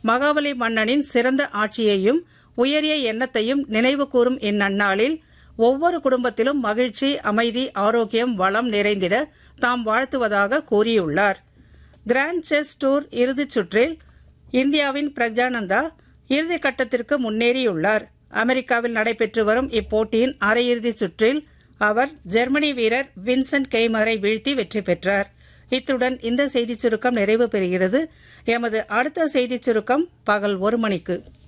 மகாபலி மன்னனின் சிறந்த ஆட்சியையும் உயரிய எண்ணத்தையும் நினைவு கூறும் இந்நன்னாளில் ஒவ்வொரு குடும்பத்திலும் மகிழ்ச்சி அமைதி ஆரோக்கியம் வளம் நிறைந்திட தாம் வாழ்த்துவதாக கூறியுள்ளார் கிராண்ட் செஸ் டூர் இறுதிச் சுற்றில் இந்தியாவின் பிரக்ஞானந்தா இறுதிக் கட்டத்திற்கு முன்னேறியுள்ளார் அமெரிக்காவில் நடைபெற்று வரும் இப்போட்டியின் அரையிறுதிச் சுற்றில் அவர் ஜெர்மனி வீரர் வின்சென்ட் கெய்மரை வீழ்த்தி வெற்றி பெற்றார் இத்துடன் இந்த செய்திச் சுருக்கம் நிறைவு பெறுகிறது எமது அடுத்த செய்திச் சுருக்கம் பகல் ஒரு மணிக்கு